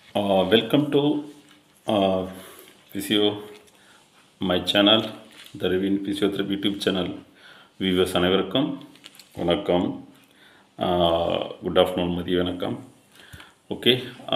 Uh, welcome to uh, Physio, my channel, the Revin Physiotherapy YouTube channel. Viewers அனைவருக்கும் வணக்கம் good afternoon மதிய வணக்கம் okay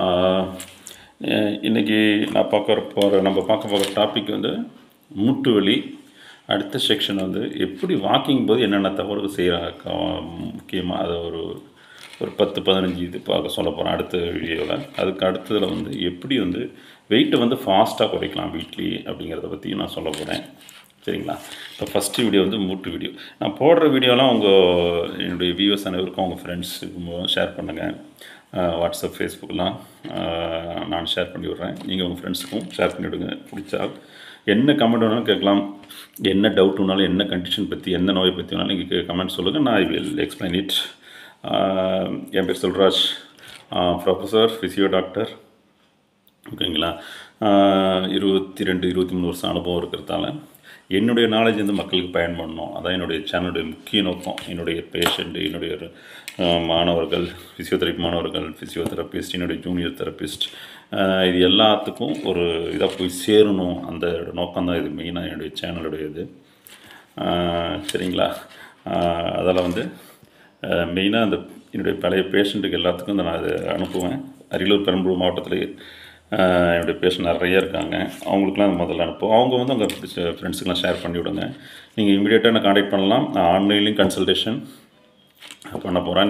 இன்றைக்கி நான் பார்க்க போகிற நம்ம பார்க்க போகிற டாபிக் வந்து மூட்டு வலி அடுத்த செக்ஷன் வந்து எப்படி வாக்கிங் போது என்னென்ன தவறுகள் செய்கிறாங்க முக்கியமாக அதை ஒரு ஒரு பத்து பதினஞ்சு இது பார்க்க சொல்ல போகிறேன் அடுத்த வீடியோவில் அதுக்கு அடுத்ததில் வந்து எப்படி வந்து வெயிட்டை வந்து ஃபாஸ்ட்டாக குறைக்கலாம் வீட்லி அப்படிங்கிறத பற்றியும் நான் சொல்ல போகிறேன் சரிங்களா இப்போ ஃபஸ்ட்டு வீடியோ வந்து மூட்டு வீடியோ நான் போடுற வீடியோலாம் உங்கள் என்னுடைய வியூவர்ஸ் அனைவருக்கும் உங்கள் ஃப்ரெண்ட்ஸுக்கு ஷேர் பண்ணுங்கள் வாட்ஸ்அப் ஃபேஸ்புக்கெலாம் நான் ஷேர் பண்ணி விட்றேன் நீங்கள் உங்கள் ஃப்ரெண்ட்ஸுக்கும் ஷேர் பண்ணி விடுங்க பிடிச்சா என்ன கமெண்ட் வேணாலும் கேட்கலாம் என்ன டவுட் வேணாலும் என்ன கண்டிஷன் பற்றி எந்த நோயை பற்றி வேணாலும் நீங்கள் கமெண்ட் சொல்லுங்கள் நான் ஐ வில் எக்ஸ்பிளைன் இட் என் பேர் சொல்ராஜ் ப்ரொஃபஸர் ஃபிசியோ டாக்டர் ஓகேங்களா இருபத்தி ரெண்டு இருபத்தி மூணு வருஷம் அனுபவம் இருக்கிறதால என்னுடைய நாலேஜ் வந்து மக்களுக்கு பயன்படணும் அதான் என்னுடைய சேனலுடைய முக்கிய நோக்கம் என்னுடைய பேஷண்ட் என்னுடைய மாணவர்கள் ஃபிசியோதெரப்பி மாணவர்கள் ஃபிசியோதெரபிஸ்ட் என்னுடைய ஜூனியர் தெரபிஸ்ட் இது எல்லாத்துக்கும் ஒரு இதாக போய் சேரணும் அந்த நோக்கம் தான் இது மெயினாக என்னுடைய சேனலுடைய இது சரிங்களா அதில் வந்து மெயினாக அந்த என்னுடைய பழைய பேஷண்ட்டுக்கு எல்லாத்துக்கும் நான் அதை அனுப்புவேன் அரியலூர் பெரம்பலூர் மாவட்டத்தில் என்னுடைய பேஷண்ட் நிறைய இருக்காங்க அவங்களுக்குலாம் முதல்ல அனுப்புவோம் அவங்க வந்து அவங்க பிடிச்ச ஃப்ரெண்ட்ஸுக்கெலாம் ஷேர் பண்ணி விடுங்க நீங்கள் இமீடியட்டாக என்ன காண்டாக்ட் பண்ணலாம் நான் ஆன்லைன்லேயும் கன்சல்டேஷன் பண்ண போகிறேன்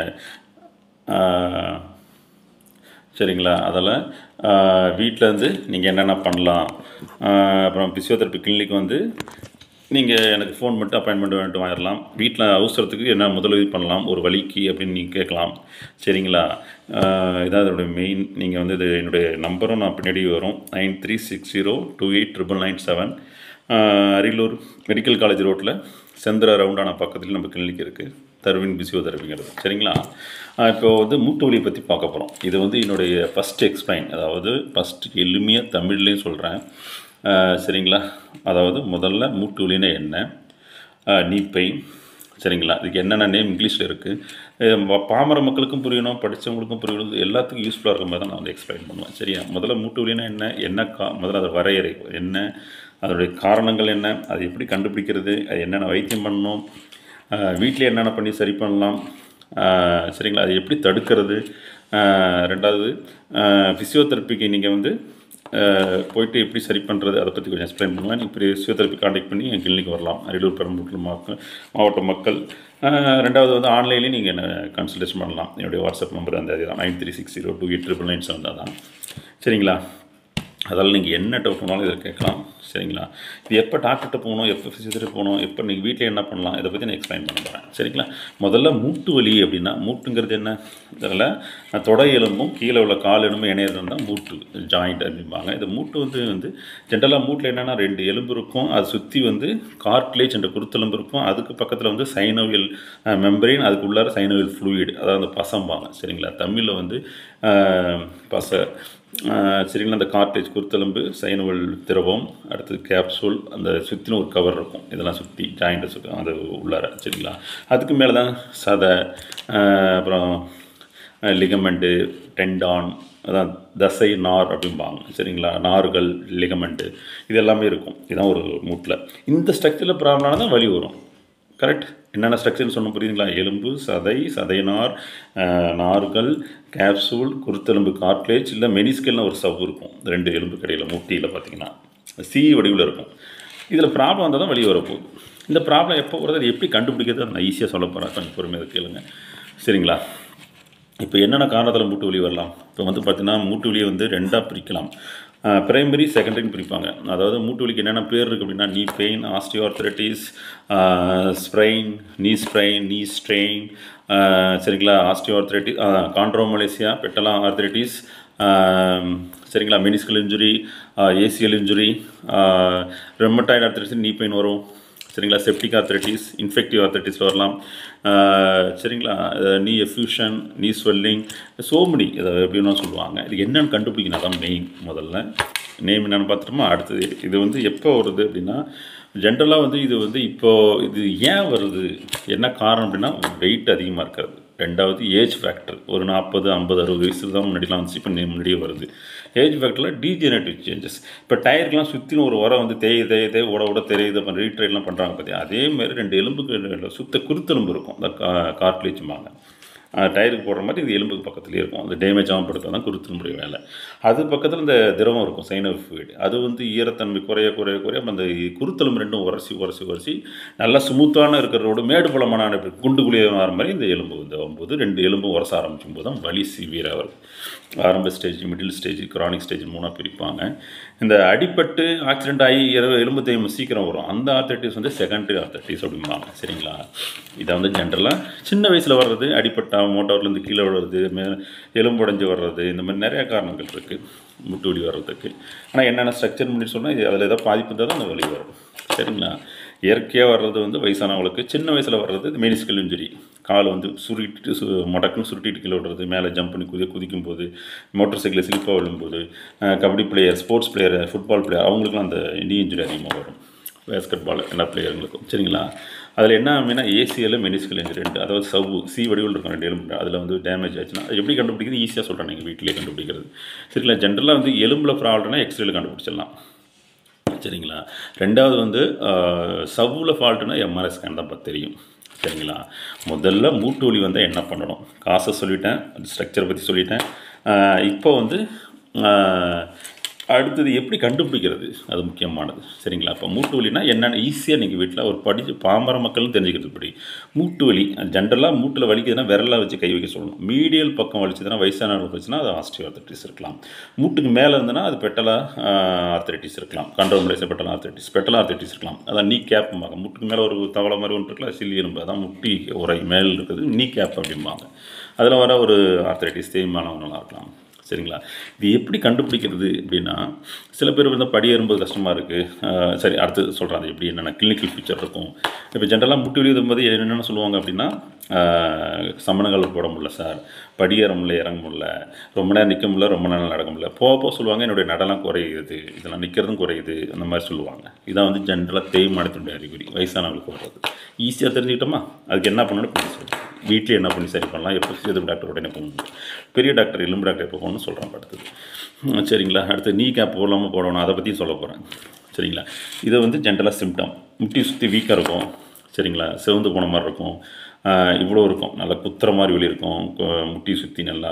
நீங்கள் சரிங்களா அதில் வீட்டில் இருந்து நீங்கள் என்னென்ன பண்ணலாம் அப்புறம் ஃபிசியோதெரப்பி கிளினிக் வந்து நீங்கள் எனக்கு ஃபோன் பண்ணிட்டு அப்பாயின்மெண்ட் வேண்டிட்டு வாங்கிடலாம் வீட்டில் அவசரத்துக்கு என்ன முதலுதவி பண்ணலாம் ஒரு வழிக்கு அப்படின்னு நீங்கள் கேட்கலாம் சரிங்களா இதான் அதோடைய மெயின் நீங்கள் வந்து இது என்னுடைய நம்பரும் நான் பின்னாடி வரும் nine three six zero two eight triple nine seven Ariyalur medical college ரோட்டில் செந்திர ரவுண்டான பக்கத்தில் நம்ம கிளினிக் இருக்குது தருவின் பிசியோதெரபிங்கிறது சரிங்களா இப்போ வந்து மூட்டு வலியை பற்றி பார்க்க போகிறோம் இது வந்து என்னுடைய ஃபஸ்ட் எக்ஸ்பிளைன் அதாவது ஃபஸ்ட்டு எளிமையாக தமிழ்லேயும் சொல்கிறேன் சரிங்களா அதாவது முதல்ல மூட்டு வலினா என்ன நீ பெயின் சரிங்களா இதுக்கு என்னென்ன நேம் இங்கிலீஷில் இருக்குது பாமர மக்களுக்கும் புரியணும் படித்தவங்களுக்கும் புரியணும் எல்லாத்துக்கும் யூஸ்ஃபுல்லாக இருக்க மாதிரி தான் நான் வந்து எக்ஸ்பிளைன் பண்ணுவேன் சரியா முதல்ல மூட்டு வலினா என்ன என்ன கா முதல்ல அதை வரையறை என்ன அதனுடைய காரணங்கள் என்ன அது எப்படி கண்டுபிடிக்கிறது அது என்னென்ன வைத்தியம் பண்ணணும் வீட்டில் என்னென்ன பண்ணி சரி பண்ணலாம் சரிங்களா அது எப்படி தடுக்கிறது ரெண்டாவது ஃபிசியோதெரப்பிக்கு நீங்கள் வந்து போயிட்டு எப்படி சரி பண்ணுறது அதை பற்றி கொஞ்சம் எக்ஸ்பிளைன் பண்ணுவேன் நீங்கள் ஃபிசியோதெரப்பி காண்டாக்ட் பண்ணி என் கிளினிக் வரலாம் அரியலூர் பெரம்பலூர் மாவட்ட மாவட்ட மக்கள் ரெண்டாவது வந்து ஆன்லைன்லேயும் நீங்கள் என்ன கன்சல்டேஷன் பண்ணலாம் என்னுடைய வாட்ஸ்அப் நம்பர் அந்த தான் nine three six zero two eight triple nine seven தான் சரிங்களா அதால் நீங்கள் என்ன டவுட் பண்ணாலும் இதை கேட்கலாம் சரிங்களா இது எப்போ டாக்டர்கிட்ட போகணும் எப்போ ஃபிசியோதெரப்பி போகணும் எப்போ நீங்கள் வீட்டில் என்ன பண்ணலாம் இதை பற்றி நான் எக்ஸ்பிளைன் பண்ண போகிறேன் சரிங்களா முதல்ல மூட்டு வலி அப்படின்னா மூட்டுங்கிறது என்ன இதில் தொடை எலும்பும் கீழே உள்ள கால் எலும்பும் இணையிறது தான் மூட்டு ஜாயிண்ட் அப்படிம்பாங்க இந்த மூட்டு வந்து வந்து ஜென்ரலாக மூட்டில் என்னென்னா ரெண்டு எலும்பு இருக்கும் அதை சுற்றி வந்து கார்ட்லேஜ் என்ற குருத்தெலும்பு இருக்கும் அதுக்கு பக்கத்தில் வந்து சைனோவியல் மெம்பரின் அதுக்கு உள்ளார சைனோவியல் ஃப்ளூயிட் அதாவது அந்த பசம்பாங்க சரிங்களா தமிழில் வந்து பச சரிங்களா அந்த கார்டேஜ் குருத்தெலும்பு சைனவல் திரவம் அடுத்தது கேப்சூல் அந்த சுற்றின ஒரு கவர் இருக்கும் இதெல்லாம் சுற்றி ஜாயிண்ட்டை சுற்றி அது உள்ளார சரிங்களா அதுக்கு மேலே தான் சதை அப்புறம் லிகமெண்ட்டு டெண்டான் அதான் தசை நார் அப்படிம்பாங்க சரிங்களா நார்கள் லிகமெண்ட்டு இது எல்லாமே இருக்கும் இதுதான் ஒரு மூட்டில் இந்த ஸ்ட்ரக்சரில் ப்ராப்ளம்னா தான் வலி வரும் கரெக்ட் என்னென்ன ஸ்ட்ரக்சர்னு சொன்ன புரியுதுங்களா எலும்பு சதை சதை நார் நார்கள் கேப்சூல் குருத்தெலும்பு கார்ட்லேஜ் இல்லை மெனிஸ்கல்னு ஒரு சவ்வு இருக்கும் ரெண்டு எலும்பு கடையில் முட்டியில் பார்த்தீங்கன்னா சி வடிவில் இருக்கும் இதில் ப்ராப்ளம் வந்தால் தான் வெளியே வரப்போகுது இந்த ப்ராப்ளம் எப்போ வருது அது எப்படி கண்டுபிடிக்கிறது நான் ஈஸியாக சொல்ல போகிறேன் கொஞ்சம் பொறுமையாக கேளுங்க சரிங்களா இப்போ என்னென்ன காரணத்தில் மூட்டு வலி வரலாம் இப்போ வந்து பார்த்திங்கன்னா மூட்டு வலியை வந்து ரெண்டாக பிரிக்கலாம் பிரைமரி செகண்டரின்னு பிரிப்பாங்க அதாவது மூட்டு வலிக்கு என்னென்ன பேர் இருக்குது அப்படின்னா knee pain osteoarthritis sprain knee sprain knee strain சரிங்களா ஆஸ்டியோஆர்த்ரைட்டிஸ் கான்ட்ரோமலேசியா பெட்டலா ஆர்த்ரைட்டிஸ் சரிங்களா meniscal injury ACL injury rheumatoid arthritis knee pain வரும் சரிங்களா செப்டிக் ஆர்த்ரைட்டிஸ் இன்ஃபெக்டிவ் ஆர்த்ரைட்டிஸ் வரலாம் சரிங்களா நீ எஃப்யூஷன் நீ ஸ்வெல்லிங் சோமடி இதை எப்படின்னா சொல்லுவாங்க இது என்னென்னு கண்டுபிடிக்கணும் அதான் மெயின் முதல்ல நேம் என்னென்னு பார்த்துட்டோமா அடுத்தது இது வந்து எப்போ வருது அப்படின்னா ஜென்ரலாக வந்து இது வந்து இப்போது இது ஏன் வருது என்ன காரணம் அப்படின்னா வெயிட் அதிகமாக இருக்கிறது ரெண்டாவது ஏஜ் ஃபேக்டர் ஒரு நாற்பது ஐம்பது அறுபது வயசு தான் முன்னாடிலாம் வந்துச்சு இப்போ முன்னாடியே வருது ஏஜ் ஃபேக்டரில் டீஜெனரேட்டிவ் சேஞ்சஸ் இப்போ டயருக்குலாம் சுற்றின ஒரு உரம் வந்து தேய் தேய் தேய் உட உட தெரியுது அப்புறம் ரீட்ரைட்லாம் பண்ணுறாங்க பார்த்தியா அதே மாதிரி ரெண்டு எலும்புக்கு சுத்த குருத்தெலும்பு இருக்கும் அந்த கா கார்ட்லேஜுமாங்க டயருக்கு போடுற மாதிரி இது எலும்புக்கு பக்கத்துலேயே இருக்கும் அது டேமேஜ் ஆகாமல் படுத்தா தான் குருத்தினுடைய வேலை அது பக்கத்தில் இந்த திரவம் இருக்கும் சைனல் ஃப்ளூயிட் அது வந்து ஈரத்தன்மை குறைய குறைய குறைய அப்ப அந்த குருத்தெலும்பு ரெண்டும் உரசி உரசி உரசி நல்லா ஸ்மூத்தான இருக்கிற ரோடு மேடு பலமான குண்டு குழிய வர மாதிரி இந்த எலும்பு வந்து வரும்போது ரெண்டு எலும்பும் உரச ஆரம்பிக்கும் போது தான் வலி சிவியராக வருது ஆரம்ப stage middle stage chronic stage மூணாக பிரிப்பாங்க இந்த அடிப்பட்டு ஆக்சிடென்ட் ஆகி எலும்பு எலும்பு தேய்மை சீக்கிரம் வரும் அந்த ஆர்த்தட்டிஸ் வந்து செகண்டரி ஆர்த்தட்டிஸ் அப்படிம்பாங்க சரிங்களா இதை வந்து ஜென்ரலாக சின்ன வயசில் வர்றது அடிப்பட்டா மோட்டார்லேருந்து கீழே விழுறது மே எலும்பு உடைஞ்சு வர்றது இந்த மாதிரி நிறைய காரணங்கள் இருக்குது முட்டு வலி வர்றதுக்கு ஆனால் என்னென்ன ஸ்ட்ரக்சர் பண்ணி சொன்னால் இது அதில் ஏதாவது பாதிப்பு இருந்தால் தான் அந்த வலி வரும் சரிங்களா இயற்கையாக வர்றது வந்து வயசானவங்களுக்கு சின்ன வயசில் வர்றது மெனிஸ்கல் இன்ஜுரி கால் வந்து சுருட்டிட்டு சு மடக்குன்னு சுருட்டிட்டு கீழே விடுறது மேலே ஜம்ப் பண்ணி குதி குதிக்கும் போது மோட்டர் சைக்கிளில் ஸ்லிப்பாக விழும்போது ah, kabaddi player sports player football player அவங்களுக்குலாம் அந்த நீ இன்ஜுரி அதிகமாக வரும் பேஸ்கெட் பால் எல்லா பிளேயருங்களுக்கும் சரிங்களா அதில் என்ன அப்படின்னா ஏசிஎல் மெனிஸ்கல் இன்ஜுரி ரெண்டு அதாவது சவ்வு சி வடிவில் இருக்கும் ரெண்டு எலும்பு அதில் வந்து டேமேஜ் ஆச்சுன்னா அது எப்படி கண்டுபிடிக்கிறது ஈஸியாக சொல்கிறேன் நீங்கள் வீட்டிலே கண்டுபிடிக்கிறது சரிங்களா ஜென்ரலாக வந்து எலும்பில் ப்ராப்ளம்னா எக்ஸ்ரேல கண்டுபிடிச்சிடலாம் சரிங்களா ரெண்டாவது வந்து சவ்வில் ஃபால்ட்டுனா எம்ஆர்ஐ ஸ்கேன் தான் பார்த்து தெரியும் சரிங்களா முதல்ல மூட்டு வலி வந்தால் என்ன பண்ணணும் காசை சொல்லிட்டேன் ஸ்ட்ரக்சரை பற்றி சொல்லிட்டேன் ஆஹ் இப்போ வந்து ஆஹ் அடுத்தது எப்படி கண்டுபிடிக்கிறது அது முக்கியமானது சரிங்களா இப்போ மூட்டு வலினா என்னென்ன ஈஸியாக நீங்கள் வீட்டில் ஒரு படிச்சு பாமர மக்களும் தெரிஞ்சுக்கிறது படி மூட்டு வலி ஜென்ரலாக மூட்டில் வலிக்குதுன்னா விரலாக வச்சு கை வைக்க சொல்லணும் மீடியல் பக்கம் வலிச்சதுன்னா வயசானவங்களுக்கு வச்சுன்னா அது ஆஸ்டியோஆர்த்தட்டிஸ் இருக்கலாம் மூட்டுக்கு மேலே இருந்ததுன்னா அது பெட்டலா ஆர்த்தரைட்டிஸ் இருக்கலாம் chondromalacia patella arthritis patella arthritis இருக்கலாம் அதான் நீ கேப்பும்பாங்க மூட்டுக்கு மேலே ஒரு தவளை மாதிரி ஒன்று இருக்கலாம் சில்லி எலும்பு அதான் முட்டி உரை மேல் இருக்குது நீ கேப் அப்படிம்பாங்க அதில் வர ஒரு ஆர்த்தரைட்டிஸ் தேய்மானவங்களாம் இருக்கலாம் சரிங்களா இது எப்படி கண்டுபிடிக்கிறது அப்படின்னா சில பேர் வந்து படி ஏறும்போது கஷ்டமாக இருக்குது சரி அடுத்து சொல்கிறேன் அது எப்படி என்னென்ன கிளினிக்கல் ஃபீச்சர் இருக்கும் இப்போ ஜென்ரலாக முட்டு வலி போது என்னென்ன சொல்லுவாங்க அப்படின்னா சமணங்கள் போட முடியல சார் படி ஏற முடியல இறங்க முடியல ரொம்ப நேரம் நிற்க முடியல ரொம்ப நேரம் நடக்க முடியல போக போக சொல்லுவாங்க என்னுடைய நடனம் குறையுது இதெல்லாம் நிற்கிறதும் குறையுது அந்த மாதிரி சொல்லுவாங்க இதான் வந்து ஜென்ரலாக தேய்மானத்தினுடைய அறிகுறி வயசானவங்களுக்கு வர்றது ஈஸியாக தெரிஞ்சுக்கிட்டோமா அதுக்கு என்ன பண்ணணும் இப்படி சொல்லுங்கள் வீட்டில் என்ன பண்ணி சரி பண்ணலாம் எப்போ எதுக்கு டாக்டர் உடனே போகணும் பெரிய டாக்டர் எலும்பு டாக்டர் எப்போ போகணும்னு சொல்கிறேன் அடுத்தது ம், சரிங்களா அடுத்து நீ கேப் போடலாமா போடணும் அதை பற்றியும் சொல்ல போகிறேன் சரிங்களா இது வந்து ஜென்ரலாக சிம்டம் முட்டி சுற்றி வீக்காக இருக்கும் சரிங்களா சிவந்து போன மாதிரி இருக்கும் ஆஹ் இவ்வளோ இருக்கும் நல்லா குத்துற மாதிரி வெளி இருக்கும் கு- முட்டி சுற்றி நல்லா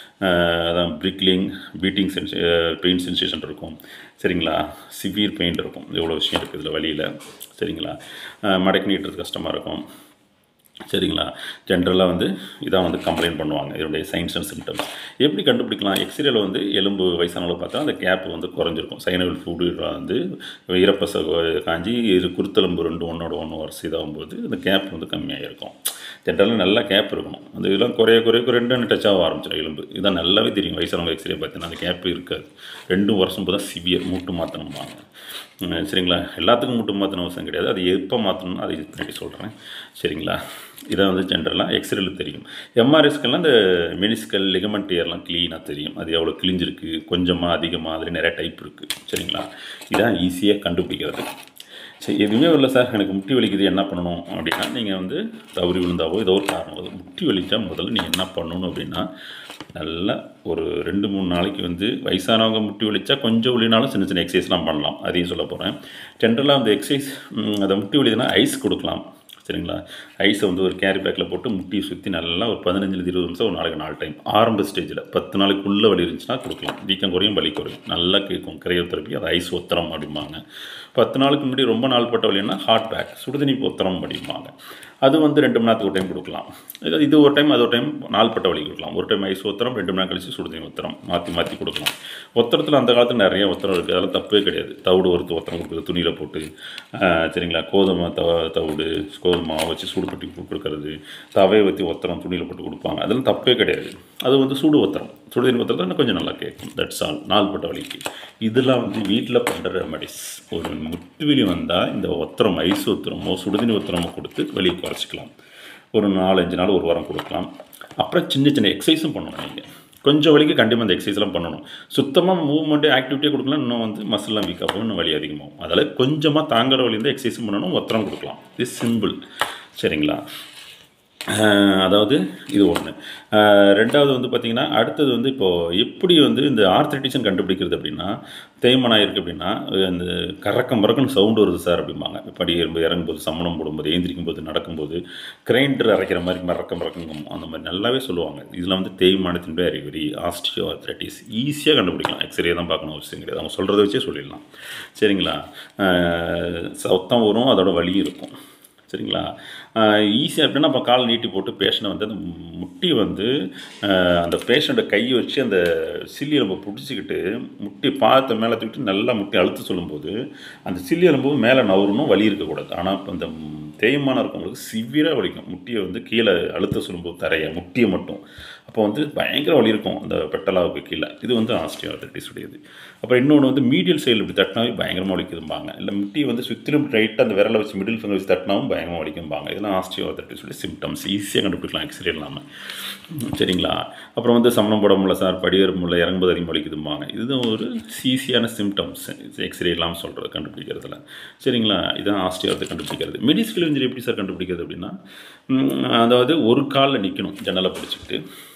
ஆஹ் அதான் prickling beating sense pain sensation இருக்கும் சரிங்களா சிவியர் பெயின் இருக்கும் இவ்வளோ விஷயம் இருக்குது இதில் வழியில் சரிங்களா ஆஹ் மடக்கி நீட்டுறது கஷ்டமாக இருக்கும் சரிங்களா ஜென்ரலாக வந்து இதான் வந்து கம்ப்ளைண்ட் பண்ணுவாங்க இதனுடைய சைன்ஸ் அண்ட் சிம்டம்ஸ் எப்படி கண்டுபிடிக்கலாம் எக்ஸ்ரேல வந்து எலும்பு வயசானவங்களை பார்த்தா அந்த கேப் வந்து குறைஞ்சிருக்கும் சைனல் ஃபுட் வந்து ஈரப்பச காஞ்சி இது குருத்தெலும்பு ரெண்டு ஒன்றோட ஒன்று வரிசை இதாகும்போது அந்த கேப் வந்து கம்மியாக இருக்கும் ஜென்ரலாக நல்லா கேப் இருக்கணும் அந்த இதெல்லாம் குறைய குறைய குறைய ரெண்டு டச் ஆக ஆரம்பிச்சிடும் எலும்பு இதான் நல்லாவே தெரியும் வயசானவங்க எக்ஸ்ரே பார்த்தீங்கன்னா அந்த கேப் இருக்காது ரெண்டும் வருஷம் போது தான் சிவியர் மூட்டு மாற்றணும்பாங்க ம், சரிங்களா எல்லாத்துக்கும் மூட்டு மாற்றணும் அவசியம் கிடையாது அது எப்போ மாற்றணும்னு அதை பின்னாடி சொல்கிறேன் சரிங்களா இதை வந்து ஜென்ரலாக எக்ஸ்ரேல தெரியும் எம்ஆர்எஸ்க்கெல்லாம் இந்த மெனிஸ்கல் லிகமெண்ட் இயர்லாம் க்ளீனாக தெரியும் அது எவ்வளோ கிழிஞ்சிருக்கு கொஞ்சமாக அதிகமாக அதில் நிறைய டைப் இருக்குது சரிங்களா இதான் ஈஸியாக கண்டுபிடிக்கிறது சரி எதுவுமே இல்லை சார் எனக்கு முட்டி வலிக்குது என்ன பண்ணணும் அப்படின்னா நீங்கள் வந்து தவறி விழுந்தாவோ ஏதோ ஒரு காரணம் வருது முட்டி வலிச்சா முதல்ல நீங்கள் என்ன பண்ணணும் அப்படின்னா நல்லா ஒரு ரெண்டு மூணு நாளைக்கு வந்து வயசானவங்க முட்டி வலிச்சா கொஞ்சம் வலினாலும் சின்ன சின்ன எக்ஸசைஸ்லாம் பண்ணலாம் அதையும் சொல்ல போகிறேன் ஜென்ரலாக அந்த எக்ஸசைஸ் அந்த முட்டி வலிதுன்னா ஐஸ் கொடுக்கலாம் சரிங்களா ஐஸை வந்து ஒரு கேரி பேக்கில் போட்டு முட்டியை சுற்றி நல்லா ஒரு பதினஞ்சுலேருந்து இருபது நிமிஷம் ஒரு நாளைக்கு நாலு டைம் ஆரம்ப ஸ்டேஜில் பத்து நாளைக்குள்ளே வலி இருந்துச்சுன்னா கொடுக்கலாம் வீக்கம் குறையும் வலி குறையும் நல்லா கேட்கும் கிரையோதெரப்பி அது ஐஸ் ஒத்தரம் அப்படிம்பாங்க பத்து நாளுக்கு முன்னாடி ரொம்ப நாள் பட்ட வலின்னா ஹாட் பேக் சுடுதண்ணி ஒத்தரம் அப்படிம்பாங்க அது வந்து ரெண்டு மணி நேரத்துக்கு ஒரு டைம் கொடுக்கலாம் இது- இது ஒரு டைம் அது ஒரு டைம் நாள் பட்ட வலி கொடுக்கலாம் ஒரு டைம் ஐஸ் ஒத்தரம் ரெண்டு மணி நேரம் கழிச்சு சுடுதண்ணி ஒத்தரம் மாற்றி மாற்றி கொடுக்கலாம் ஒத்தரத்தில் அந்த காலத்தில் நிறைய ஒத்தரம் இருக்குது அதெல்லாம் தப்பே கிடையாது தவிடு ஒருத்து ஒத்தரம் கொடுக்குறது துணியில் போட்டு ஆஹ், சரிங்களா கோதுமை தவ தவிடு கோதுமை மாவு வச்சு சூடு பண்ணி கு- கொடுக்கறது தவையை வச்சு ஒத்தரம் துணியில் போட்டு கொடுப்பாங்க அதெல்லாம் தப்பே கிடையாது அது வந்து சூடு ஒத்தரம் சுடுதண்ணி ஒத்தரத்தில் இன்னும் கொஞ்சம் நல்லா கேட்கும் தட்ஸ் ஆல் நாள் பட்ட வலிக்கு இதெல்லாம் வந்து வீட்டில் பண்ணுற ரெமடிஸ் ஒரு முட்டு வலி வந்தால் இந்த ஒத்தரம் ஐஸ் ஒத்தரமோ சுடுதண்ணி ஒத்தரமோ கொடுத்து வலியை குறைச்சிக்கலாம் ஒரு நாலஞ்சு நாள் ஒரு வாரம் கொடுக்கலாம் அப்புறம் சின்ன சின்ன எக்ஸசைஸும் பண்ணணும் நீங்கள் கொஞ்சம் வலிக்கு கண்டிப்பாக அந்த எக்ஸசைஸ்லாம் பண்ணணும் சுத்தமாக மூவ்மெண்ட்டு ஆக்டிவிட்டியே கொடுக்கலாம் இன்னும் வந்து மசில்லாம் வீக் ஆகும் இன்னும் வலி அதிகமாகும் அதில் கொஞ்சமாக தாங்குற வலி இருந்தால் எக்ஸசைஸும் பண்ணணும் ஒத்தரம் கொடுக்கலாம் இது சிம்பிள் சரிங்களா அஹ் அதாவது இது ஒன்று ரெண்டாவது வந்து பார்த்திங்கன்னா அடுத்தது வந்து இப்போது எப்படி வந்து இந்த ஆர்த்ரைட்டிஷன் கண்டுபிடிக்கிறது அப்படின்னா தேய்மானம் இருக்குது அப்படின்னா அந்த கறக்கம் பறக்கன்னு சவுண்டு வருது சார் அப்படிம்பாங்க படி ஏறும்போது இறங்கும்போது சம்மணம் போடும்போது ஏந்திரிக்கும் போது நடக்கும்போது கிரைண்டர் அரைக்கிற மாதிரி மறக்கம் மறக்கும் அந்த மாதிரி நல்லாவே சொல்லுவாங்க இதில் வந்து தேய்மானத்தினுடைய அறிகுறி ஆஸ்டியோ ஆர்த்ரைட்டிஸ் ஈஸியாக கண்டுபிடிக்கலாம் எக்ஸ்ரே தான் பார்க்கணும் அவசியம் கிடையாது அவங்க சொல்கிறத வச்சே சொல்லிடலாம் சரிங்களா அஹ் சத்தம் வரும் அதோட வலி இருக்கும் சரிங்களா ஈஸியாக எப்படின்னா இப்போ கால் நீட்டி போட்டு பேஷண்ட்டை வந்து அந்த முட்டி வந்து ஆஹ் அந்த பேஷண்ட்டை கையை வச்சு அந்த சில்லி எலும்பை பிடிச்சிக்கிட்டு முட்டி பாதத்தை மேலே தூக்கிட்டு நல்லா முட்டி அழுத்த சொல்லும்போது அந்த சில்லி எலும்பு மேலே நவரணும் வலி இருக்கக்கூடாது ஆனால் இப்போ இந்த தேய்மானம் இருக்கவங்களுக்கு சிவியராக வலிக்கும் முட்டியை வந்து கீழே அழுத்த சொல்லும்போது தரைய முட்டியை மட்டும் அப்போ வந்து பயங்கர வலி இருக்கும் அந்த பெட்டலாவுக்கு கீழே இது வந்து ஆஸ்டியோஆர்த்ரைட்டிஸ் உடையது அப்புறம் இன்னொன்று வந்து மீடியல் சைடில் இப்படி தட்டினாவே பயங்கரமாக வலிக்குதும்பாங்க இல்லை முட்டி வந்து சுற்றிலும் ரைட்டாக அந்த விரலை வச்சு மிடில் ஃபிங்கர் வச்சு தட்டினாவும் பயங்கரமாக வலிக்கும்பாங்க இதெல்லாம் ஆஸ்டியோஆர்த்ரைட்டிஸ் உடைய சிம்டம்ஸ் ஈஸியாக கண்டுபிடிக்கலாம் எக்ஸ்ரே இல்லாமல் சரிங்களா அப்புறம் வந்து சமணம் போட முடியல சார் படியேற முடியல இறங்கும்போது அதிகம் வலிக்குதும்பாங்க இதுதான் ஒரு ஈஸியான சிம்டம்ஸ் எக்ஸ்ரே இல்லாமல் சொல்கிறது கண்டுபிடிக்கிறதுல சரிங்களா இதுதான் ஆஸ்டியோத்தை கண்டுபிடிக்கிறது மெடிஸ்கல் இன்ஜரி எப்படி சார் கண்டுபிடிக்கிறது அப்படின்னா ம், அதாவது ஒரு காலில் நிற்கணும் ஜன்னலை பிடிச்சிக்கிட்டு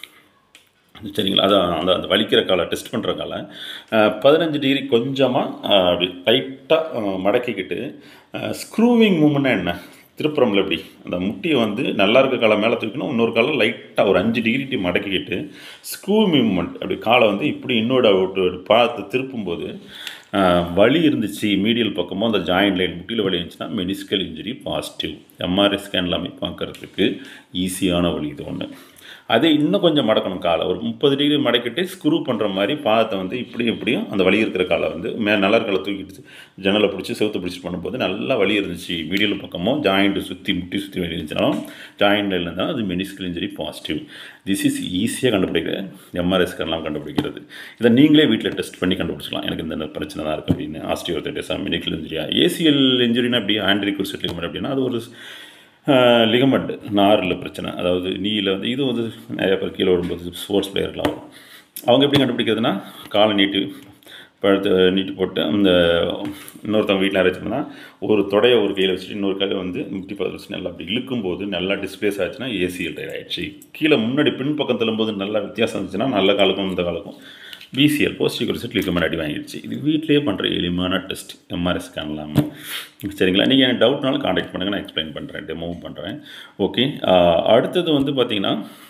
சரிங்களா அதான் அந்த அந்த வலிக்கிற காலை டெஸ்ட் பண்ணுற காலை பதினஞ்சு டிகிரி கொஞ்சமாக அப்படி டைட்டாக மடக்கிக்கிட்டு ஸ்க்ரூவிங் மூமெண்ட்னா என்ன திருப்புறம்ல எப்படி அந்த முட்டியை வந்து நல்லா இருக்க காலை மேலே தூக்கணும் இன்னொரு காலை லைட்டாக ஒரு அஞ்சு டிகிரி மடக்கிக்கிட்டு ஸ்க்ரூ மூமெண்ட் அப்படி காலை வந்து இப்படி இன்னோட விட்டு பார்த்து திருப்பும்போது ஆஹ், வலி இருந்துச்சு மீடியல் பக்கமோ அந்த ஜாயிண்ட் லைன் முட்டியில் வலி இருந்துச்சுன்னா meniscal injury positive MRI scan எல்லாமே பார்க்கறதுக்கு ஈஸியான வழி இது ஒன்று அதே இன்னும் கொஞ்சம் மடக்கணும் காலை ஒரு முப்பது டிகிரி மடக்கிட்டு ஸ்க்ரூ பண்ணுற மாதிரி பாதத்தை வந்து இப்படி இப்படியும் அந்த வலி இருக்கிற காலை வந்து மே நல்லா காலை தூக்கிட்டு ஜன்னலை பிடிச்சி செவுத்து பிடிச்சி பண்ணும்போது நல்லா வலி இருந்துச்சு மீடியல் பக்கமும் ஜாயிண்ட் சுற்றி முட்டி சுற்றி வலி இருந்துச்சுனாலும் ஜாயிண்டில் இருந்தால் அது meniscal injury positive this is ஈஸியாக கண்டுபிடிக்கிற எம்ஆர்ஐ ஸ்கேன்லாம் கண்டுபிடிக்கிறது இதை நீங்களே வீட்டில் டெஸ்ட் பண்ணி கண்டுபிடிச்சிக்கலாம் எனக்கு இந்த பிரச்சனை தான் இருக்குது அப்படின்னு ஆஸ்டியோர்த்தைட்டிஸா மெனிக்கல் இன்ஜுரியா ஏசிஎல் இன்ஜுரினா அப்படி ஆண்ட்ரி குர்செட் லிகமெண்ட் அப்படின்னா அது ஒரு லிகமெண்ட் நாரில் பிரச்சனை அதாவது நீயில் வந்து இது வந்து நிறைய பேர் கீழே விடும்போது ஸ்போர்ட்ஸ் பிளேயர்லாம் வரும் அவங்க எப்படி கண்டுபிடிக்கிறதுனா காலை நீட்டு பழுத்து நீட்டு போட்டு அந்த இன்னொருத்தவங்க வீட்டில் அரைச்சோம்னா ஒரு தொடையை ஒரு கையில் வச்சுட்டு இன்னொரு கையில் வந்து முட்டி பக்கத்தில் வச்சு நல்லா அப்படி இழுக்கும்போது நல்லா டிஸ்பிளேஸ் ஆச்சுன்னா ஏசிஎல் டயர் ஆயிடுச்சு கீழே முன்னாடி பின் பக்கம் தள்ளும்போது நல்லா வித்தியாசம் இருந்துச்சுன்னா நல்ல காலுக்கும் இந்த காலுக்கும் பிசிஎல் போஸ்டிக் ரிசல்ட் லிகமெண்ட் அடி வாங்கிடுச்சு இது வீட்டிலேயே பண்ணுற எளிமையான டெஸ்ட் எம்ஆர்ஐ ஸ்கேன் இல்லாமல் சரிங்களா நீங்கள் எனக்கு டவுட்னாலும் காண்டாக்ட் பண்ணுங்கள் நான் எக்ஸ்பிளைன் பண்ணுறேன் டெமோவும் பண்ணுறேன் ஓகே அடுத்தது வந்து பார்த்தீங்கன்னா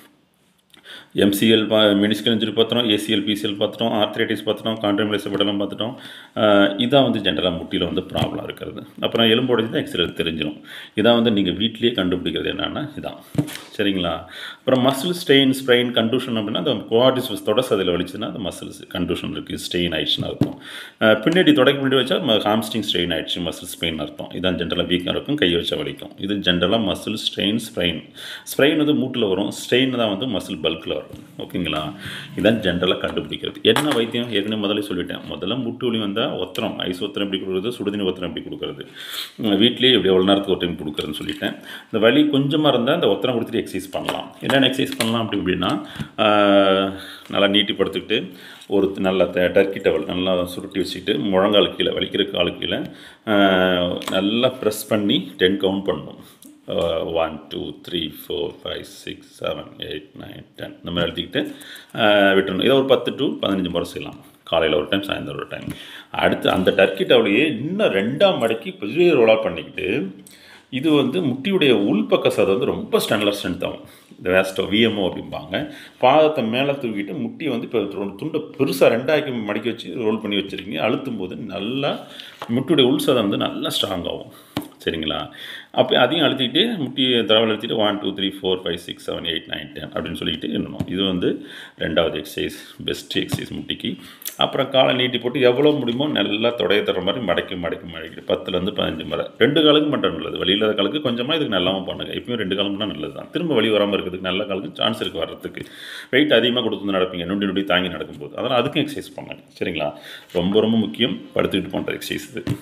எம்சிஎல் பா மெடிஸ்கல் இன்ஜுரி பார்த்துட்டோம் ஏசிஎல் பிசிஎல் பார்த்துட்டோம் ஆர்த்ரைட்டிஸ் பார்த்துட்டோம் கான்ட்ரமிலேஸ் படலாம் பார்த்துட்டோம் ஆஹ் இதான் வந்து ஜென்ரலாக முட்டியில் வந்து ப்ராப்ளம் இருக்கிறது அப்புறம் எலும்போடது தான் எக்ஸ்ரே தெரிஞ்சிடும் இதான் வந்து நீங்கள் வீட்லேயே கண்டுபிடிக்கிறது என்னென்னா இதான் சரிங்களா அப்புறம் மசில் ஸ்ட்ரெயின் ஸ்ப்ரெயின் கண்டூஷன் அப்படின்னா அந்த குவாடிஸ் தொடஸ் அதில் வலிச்சுன்னா அந்த மசில்ஸ் கண்டூஷன் இருக்குது ஸ்ட்ரெயின் ஆயிடுச்சுன்னு அர்த்தம் ஆஹ் பின்னாடி தொடக்க பின்னாடி வச்சா ஹாம்ஸ்டிங் ஸ்ட்ரெயின் ஆயிடுச்சு மசில் ஸ்ப்ரெயின் அர்த்தம் இதான் ஜென்ரலாக வீக்காக இருக்கும் கையை வச்சா வலிக்கும் இது ஜென்ரலாக மசில் ஸ்ட்ரெயின் ஸ்ப்ரெயின் ஸ்ப்ரெயின் வந்து மூட்டில் வரும் ஸ்ட்ரெயின் தான் வந்து மசில் பல்கில் வரும் ஓகேங்களா இதான் ஜென்ரலாக கண்டுபிடிக்கிறது என்ன வைத்தியம் ஏற்கனவே முதல்ல சொல்லிட்டேன் முதல்ல முட்டு வலி வந்தால் ஒத்தரம் ஐஸ் ஒத்தரம் எப்படி கொடுக்குறது சுடுதண்ணி ஒத்தரம் எப்படி கொடுக்குறது உம், வீட்லயே எப்படி எவ்வளோ நேரத்துக்கு ஒரு டைம் கொடுக்குறதுன்னு சொல்லிட்டேன் இந்த வலி கொஞ்சமாக இருந்தால் அந்த ஒத்தரம் கொடுத்துட்டு எக்ஸசைஸ் பண்ணலாம் என்னென்ன எக்ஸசைஸ் பண்ணலாம் அப்படி அப்படின்னா ஆஹ், நல்லா நீட்டி படுத்துக்கிட்டு ஒரு நல்ல டர்க்கி டவல் நல்லா சுருட்டி வச்சுக்கிட்டு முழங்கால் கீழே வலிக்கிற கால் கீழே ஆஹ், நல்லா ப்ரெஸ் பண்ணி டென் கவுண்ட் பண்ணணும் one two three four five six seven eight nine ten இந்த மாதிரி எழுதிக்கிட்டு ஆஹ், விட்டுறணும் இதை ஒரு பத்து டு பதினஞ்சு முறை செய்யலாம் காலையில் ஒரு டைம் சாயந்தரம் ஒரு டைம் அடுத்து அந்த டர்க்கி டவலையே இன்னும் ரெண்டாம் மடக்கி பெரிய ரோலாக பண்ணிக்கிட்டு இது வந்து முட்டியுடைய உள்பக்க சதை வந்து ரொம்ப ஸ்டாண்டர்ட் ஸ்ட்ரென்த் ஆகும் இந்த வேஸ்டோ விஎம்ஓ அப்படிம்பாங்க பாதத்தை மேலே தூக்கிட்டு முட்டியை வந்து இப்போ துண்டை பெருசாக ரெண்டாக்கி மடக்கி வச்சு ரோல் பண்ணி வச்சுருக்கீங்க அழுத்தும் போது நல்லா முட்டியுடைய உள் சதை வந்து நல்லா ஸ்ட்ராங் ஆகும் சரிங்களா அப்போ அதையும் அழுத்திக்கிட்டு முட்டியை தரவல் அழுத்திட்டு one two three four five six seven eight nine ten அப்படின்னு சொல்லிட்டு என்னணும் இது வந்து ரெண்டாவது எக்ஸசைஸ் பெஸ்ட் எக்ஸசைஸ் முட்டிக்கு அப்புறம் காலை நீட்டி போட்டு எவ்வளோ முடியுமோ நல்லா தொடைய தர மாதிரி மடக்கி மடக்கி மடக்கி பத்துலேருந்து பதினஞ்சு முறை ரெண்டு காலுக்கும் பண்ணுறது நல்லது வழி இல்லாத காலுக்கு கொஞ்சமாக இதுக்கு நல்லாவும் பண்ணுங்க எப்பயும் ரெண்டு காலம் பண்ணால் நல்லது தான் திரும்ப வழி வராமல் இருக்கிறதுக்கு நல்ல காலுக்கு சான்ஸ் இருக்குது வர்றதுக்கு வெயிட் அதிகமாக கொடுத்து வந்து நடப்பீங்க நொண்டி நொண்டி தாங்கி நடக்கும்போது அதனால் அதுக்கும் எக்ஸசைஸ் பண்ணுங்க சரிங்களா ரொம்ப ரொம்ப முக்கியம் படுத்துக்கிட்டு பண்ணுற எக்ஸசைஸ் இது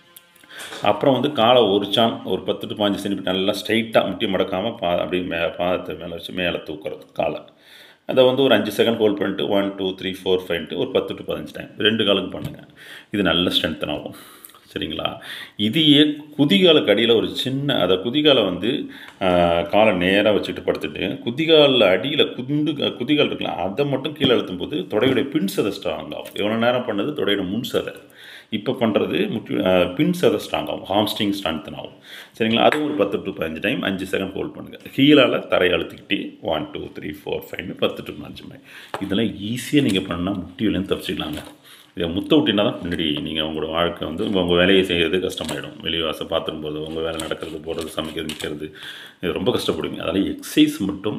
அப்புறம் வந்து காலை ஒரு சான் ஒரு பத்து டு பாஞ்சு சென்டிமீட்டர் நல்லா ஸ்ட்ரைட்டாக முட்டி மடக்காமல் பா அப்படியே மே பாதத்தை மேலே வச்சு மேலே தூக்குறது காலை அதை வந்து ஒரு அஞ்சு செகண்ட் ஹோல்ட் பண்ணிட்டு ஒன் டூ த்ரீ ஃபோர் ஃபைவ்ட்டு ஒரு பத்து டு பதினஞ்சு டைம் ரெண்டு காலுக்கு பண்ணுங்கள் இது நல்ல ஸ்ட்ரென்த்தன் ஆகும் சரிங்களா இதையே குதிகாலுக்கு அடியில் ஒரு சின்ன அதை குதிகாலை வந்து ஆஹ், காலை நேராக வச்சுட்டு படுத்துட்டு குதிகாலில் அடியில் குண்டு குதிகால் இருக்கலாம் அதை மட்டும் கீழே அழுத்தும் போது தொடையுடைய பின் சதை ஸ்ட்ராங் ஆகும் எவ்வளோ நேரம் பண்ணது தொடையோட முன் சதை இப்போ பண்ணுறது முக்கிய ஆஹ், பின் சதை ஸ்ட்ராங் ஆகும் ஹாம்ஸ்ட்ரிங் ஸ்ட்ரென்த்தன் ஆகும் சரிங்களா அது ஒரு பத்து டு பதினஞ்சு டைம் அஞ்சு செகண்ட் ஹோல்ட் பண்ணுங்கள் கீழால் தரையை அழுத்திக்கிட்டே ஒன் டூ த்ரீ ஃபோர் ஃபைவ்னு பத்து டு அஞ்சு மாதிரி இதெல்லாம் ஈஸியாக நீங்கள் பண்ணால் முட்டியிலேருந்து தப்பிச்சிக்கலாங்க இதை முத்த விட்டினா தான் பின்னாடி நீங்கள் உங்களோட வாழ்க்கை வந்து உங்கள் வேலையை செய்கிறது கஷ்டமாயிடும் வெளியே வாசல் பாத்திரம் போகிறது உங்கள் வேலை நடக்கிறது போகிறது சமைக்கிறது நிற்கிறது இது ரொம்ப கஷ்டப்படுவீங்க அதனால் எக்ஸசைஸ் மட்டும்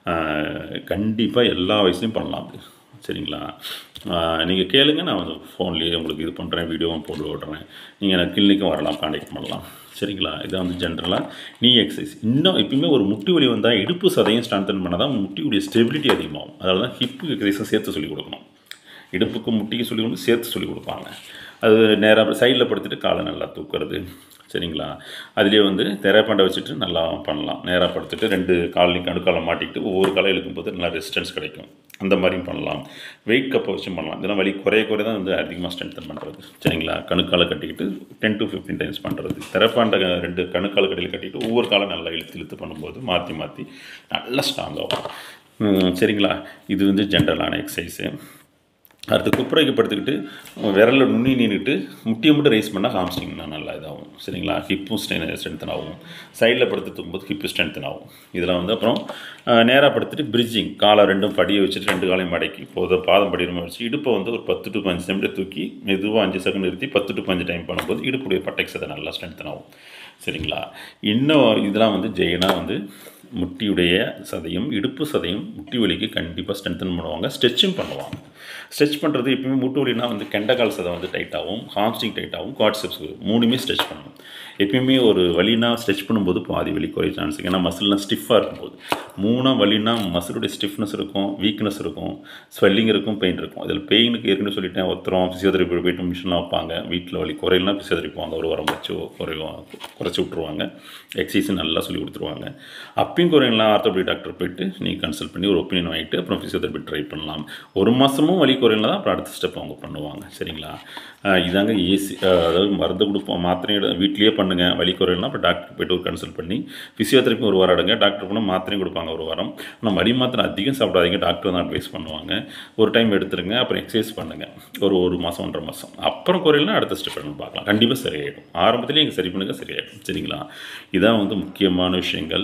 கண்டிப்பாக எல்லா வயசுலையும் பண்ணலாம் சரிங்களா நீங்கள் கேளுங்க நான் வந்து ஃபோன்லேயே உங்களுக்கு இது பண்ணுறேன் வீடியோவும் போட்டு விடுறேன் நீங்கள் எனக்கு கிளினிக்கும் வரலாம் காண்டாக்ட் பண்ணலாம் சரிங்களா இதான் வந்து ஜென்ரலாக நீ எக்ஸசைஸ் இன்னும் எப்பயுமே ஒரு முட்டி வலி வந்தால் இடுப்பு சதையும் ஸ்ட்ரென்தன் பண்ணால் தான் முட்டியுடைய ஸ்டெபிலிட்டி அதிகமாகும் அதனால தான் ஹிப்பு எக்ஸசைஸும் சேர்த்து சொல்லிக் கொடுக்கணும் இடுப்புக்கும் முட்டிக்கு சொல்லி கொடுத்து சேர்த்து சொல்லி கொடுப்பாங்க அது நேராக சைடில் படுத்துட்டு காலை நல்லா தூக்குறது சரிங்களா அதுலேயே வந்து திரைப்பாண்டை வச்சுட்டு நல்லா பண்ணலாம் நேராக படுத்துட்டு ரெண்டு காலையும் கணுக்காலம் மாட்டிக்கிட்டு ஒவ்வொரு காலை இழுக்கும்போது நல்லா ரெசிஸ்டன்ஸ் கிடைக்கும் அந்த மாதிரியும் பண்ணலாம் வெயிட் கப்பை வச்சும் பண்ணலாம் இதெல்லாம் வலி குறைய குறைய தான் வந்து அதிகமாக ஸ்ட்ரென்தன் பண்ணுறது சரிங்களா கணுக்காலை கட்டிக்கிட்டு டென் டு ஃபிஃப்டீன் டைம்ஸ் பண்ணுறது திரைப்பாண்டை ரெண்டு கணுக்கால கட்டியில் கட்டிட்டு ஒவ்வொரு காலம் நல்லா இழுத்து இழுத்து பண்ணும்போது மாற்றி மாற்றி நல்லா ஸ்ட்ராங் ஆகும் ம், சரிங்களா இது வந்து ஜென்ரலான எக்ஸசைஸு அடுத்து குப்புறைக்கு படுத்துக்கிட்டு விரலில் நுண்ணி நின்றுட்டு முட்டியை மட்டும் ரைஸ் பண்ணால் ஹாம்ஸ்ட்ரிங்னா நல்லா இதாகும் சரிங்களா ஹிப்பும் ஸ்ட்ரெயின் ஸ்ட்ரென்த்தன் ஆகும் சைடில் படுத்து தூக்கும்போது ஹிப்பு ஸ்ட்ரென்த்தன் ஆகும் இதில் வந்து அப்புறம் நேராக படுத்துட்டு பிரிட்ஜிங் காலை ரெண்டும் படியை வச்சுட்டு ரெண்டு காலையும் மடக்கி போத பாதம் படிக்கிற வச்சு இடுப்பை வந்து ஒரு பத்து டு பதினஞ்சு நிமிடம் தூக்கி மெதுவாக அஞ்சு செகண்ட் நிறுத்தி பத்து டு பதினஞ்சு டைம் பண்ணும்போது இடுப்புடைய பட்டைக்கு சதை நல்லா ஸ்ட்ரென்த்தன் ஆகும் சரிங்களா இன்னும் இதெல்லாம் வந்து ஜெயினாக வந்து முட்டியுடைய சதையும் இடுப்பு சதையும் முட்டி வலிக்கு கண்டிப்பாக ஸ்ட்ரென்தன் பண்ணுவாங்க ஸ்ட்ரெச்சும் பண்ணுவாங்க ஸ்ட்ரெச் பண்ணுறது எப்பயுமே முட்டு வலினா வந்து கெண்டக்கால் சதை வந்து டைட்டாகவும் ஹாம்ஸ்டிங் டைட்டாகவும் குவாட்செப்ஸ் மூணுமே ஸ்ட்ரெச் பண்ணணும் எப்பயுமே ஒரு வலினா ஸ்ட்ரெச் பண்ணும்போது பாதி வலி குறைய சான்ஸ் இருக்கு. ஏன்னா மசில்லாம் ஸ்டிஃபாக இருக்கும்போது மூணாக வலினா மசிலுடைய ஸ்டிஃப்னஸ் இருக்கும் வீக்னஸ் இருக்கும் ஸ்வெல்லிங் இருக்கும் பெயின் இருக்கும் அதில் பெயினுக்கு ஏற்கனவே சொல்லிட்டேன் ஒருத்தரம் ஃபிசியோதெரப்பி போயிட்டு மிஷின்லாம் வைப்பாங்க வீட்டில் வலி குறையலாம் ஃபிசியோதெரப்பி போவாங்க ஒரு வாரம் வச்சு குறையும் குறைச்சி விட்ருவாங்க எக்ஸசைஸ் நல்லா சொல்லி கொடுத்துருவாங்க அப்பயும் குறையலாம் ஆர்த்தோபடி டாக்டர் போயிட்டு நீங்கள் கன்சல்ட் பண்ணி ஒரு ஒப்பீனியன் வாங்கிட்டு அப்புறம் ஃபிசியோதெரப்பி ட்ரை பண்ணலாம் ஒரு மாதமும் வலி குறையலாம் தான் அப்புறம் அடுத்த ஸ்டெப் அவங்க பண்ணுவாங்க சரிங்களா ஆஹ் இதாங்க ஏசி அதாவது மருந்து கொடுப்போம் மாத்திரையும் வீட்லேயே பண்ணுங்கள் வலி குறையலாம் அப்புறம் டாக்டர் போயிட்டு ஒரு கன்சல்ட் பண்ணி ஃபிசியோதெரப்பி ஒரு வாரம் எடுங்க டாக்டர் போனால் மாத்திரையும் கொடுப்பாங்க ஒரு வாரம் ஆனால் வலி மாத்திரை அதிகம் சாப்பிடாதீங்க டாக்டர் தான் அட்வைஸ் பண்ணுவாங்க ஒரு டைம் எடுத்துருங்க அப்புறம் எக்ஸசைஸ் பண்ணுங்கள் ஒரு ஒரு மாதம் ஒன்றரை மாதம் அப்புறம் குறையலாம் அடுத்த ஸ்டெப் பண்ணி பார்க்கலாம் கண்டிப்பாக சரியாயிடும் ஆரம்பத்துலேயே இங்கே சரி பண்ணுங்க சரியாயிடும் சரிங்களா இதான் வந்து முக்கியமான விஷயங்கள்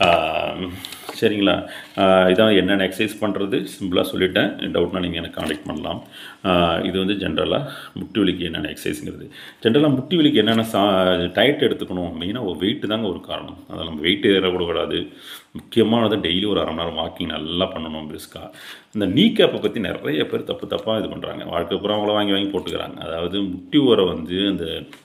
ஆஹ் சரிங்களா ஆஹ் இதான் என்னென்ன எக்ஸசைஸ் பண்ணுறது சிம்பிளாக சொல்லிட்டேன் டவுட்னா நீங்கள் எனக்கு காண்டாக்ட் பண்ணலாம் ஆஹ் இது வந்து ஜென்ரலாக முட்டி வலிக்கு என்னென்ன எக்ஸசைஸுங்கிறது ஜென்ரலாக முட்டி வலிக்கு என்னென்ன சா டயட் எடுத்துக்கணும் மெயினாக ஒரு வெயிட்டு தாங்க ஒரு காரணம் அதில் நம்ம வெயிட் ஏறக்கூடாது முக்கியமானது டெய்லி ஒரு அரை மணி நேரம் வாக்கிங் நல்லா பண்ணணும் பிரிஸ்காக இந்த நீ கேப்பை பற்றி நிறைய பேர் தப்பு தப்பாக இது பண்ணுறாங்க வாழ்க்கை பூரா அவங்கள வாங்கி வாங்கி போட்டுக்கிறாங்க அதாவது முட்டி ஊரை வந்து அந்த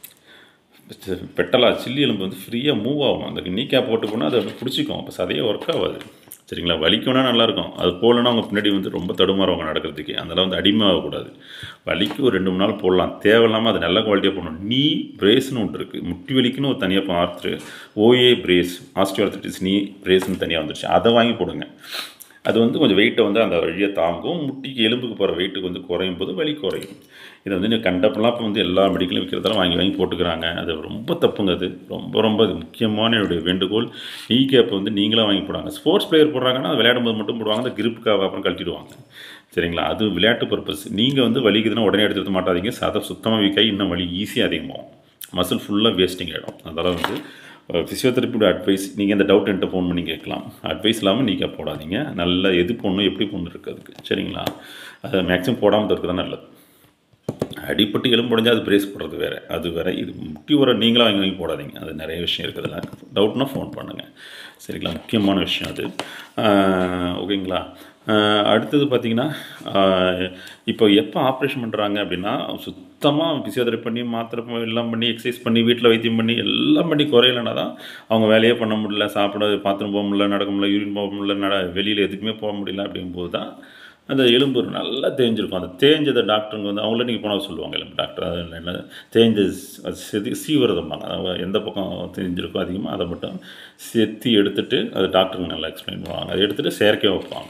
பெட்டலா சில்லி எலும்பு வந்து ஃப்ரீயாக மூவ் ஆகும் அந்த நீ கேப் போட்டு போனால் அது அப்படி பிடிச்சிக்கும் அப்போ சதையே ஒர்க் ஆகாது சரிங்களா வலிக்கும்னா நல்லாயிருக்கும் அது போகலன்னா அவங்க பின்னாடி வந்து ரொம்ப தடுமாறுவாங்க நடக்கிறதுக்கு அதனால் வந்து அடிமை ஆகக்கூடாது வலிக்கு ஒரு ரெண்டு மூணு நாள் போடலாம் தேவையில்லாமல் அது நல்ல குவாலிட்டியாக போடணும் நீ பிரேஸ்னு ஒன்று இருக்குது முட்டி வலிக்குன்னு ஒரு தனியாக பார்த்து ஓஏ பிரேஸ் ஆஸ்டியோஆர்த்திட்டிஸ் நீ பிரேஸ்னு தனியாக வந்துருச்சு அதை வாங்கி போடுங்க அது வந்து கொஞ்சம் வெயிட்டை வந்து அந்த வழியை தாங்கும் முட்டிக்கு எலும்புக்கு போகிற வெயிட்டுக்கு வந்து குறையும் போது வலி குறையும் இதை வந்து நீங்கள் கண்டப்பெல்லாம் இப்போ வந்து எல்லா மெடிக்கலும் விற்கிறதெல்லாம் வாங்கி வாங்கி போட்டுக்கிறாங்க அது ரொம்ப தப்புங்க அது ரொம்ப ரொம்ப அது முக்கியமான என்னுடைய வேண்டுகோள் நீ கேப் வந்து நீங்களாக வாங்கி போடுவாங்க ஸ்போர்ட்ஸ் பிளேயர் போடுறாங்கன்னா அது விளையாடும் போது மட்டும் போடுவாங்க அந்த கிரிப்புக்காக அப்புறம் கழட்டிடுவாங்க சரிங்களா அது விளையாட்டு பர்பஸ் நீங்கள் வந்து வலிக்குதுன்னா உடனே எடுத்துக்க மாட்டாதீங்க சதை சுத்தமாக வீக்காகி இன்னும் வலி ஈஸியாக அதிகமாகும் மசில் ஃபுல்லாக வேஸ்டிங் ஆகிடும் அதனால் வந்து ஃபிசியோதெரப்பியோட அட்வைஸ் நீங்கள் இந்த டவுட் என்கிட்ட ஃபோன் பண்ணி கேட்கலாம் அட்வைஸ் இல்லாமல் நீங்கள் போடாதீங்க நல்ல எது போடணும் எப்படி போடணும் இருக்குது அதுக்கு சரிங்களா அது மேக்ஸிமம் போடாமல் தவிர்க்க தான் நல்லது அடிப்பட்டு எலும்பு உடைஞ்சா அது பிரேஸ் போடுறது வேறு அது வேறு இது முட்டி உர நீங்களாக வாங்கி வாங்கி போடாதீங்க அது நிறைய விஷயம் இருக்குதுல்ல டவுட்னா ஃபோன் பண்ணுங்கள் சரிங்களா முக்கியமான விஷயம் அது ஆஹ் ஓகேங்களா ஆஹ் அடுத்தது பார்த்தீங்கன்னா ஆஹ் இப்போ எப்போ ஆப்ரேஷன் பண்ணுறாங்க அப்படின்னா சுத்தமாக ஃபிசியோதெரப்பி பண்ணி மாத்திரை ப- எல்லாம் பண்ணி எக்ஸசைஸ் பண்ணி வீட்டில் வைத்தியம் பண்ணி எல்லாம் பண்ணி குறையலைன்னா தான் அவங்க வேலையே பண்ண முடியல சாப்பிட பாத்திரம் போக முடியல நடக்க முடியல யூரின் போக முடியல நட வெளியில் எதுக்குமே போக முடியல அப்படிங்கும்போது தான் அந்த எலும்பு நல்லா தேஞ்சிருக்கும் அந்த தேஞ்சதை டாக்டருங்க வந்து அவங்கள நீங்கள் போனால் சொல்லுவாங்க எலும்பு டாக்டர் அது என்ன தேஞ்ச அது செதி சீவிரதம்பாங்க அதாவது எந்த பக்கம் தேஞ்சிருக்கோ அதிகமாக அதை மட்டும் செத்தி எடுத்துட்டு அது டாக்டருங்க நல்லா எக்ஸ்பிளைன் பண்ணுவாங்க அதை எடுத்துகிட்டு செயற்கையாக வைப்பாங்க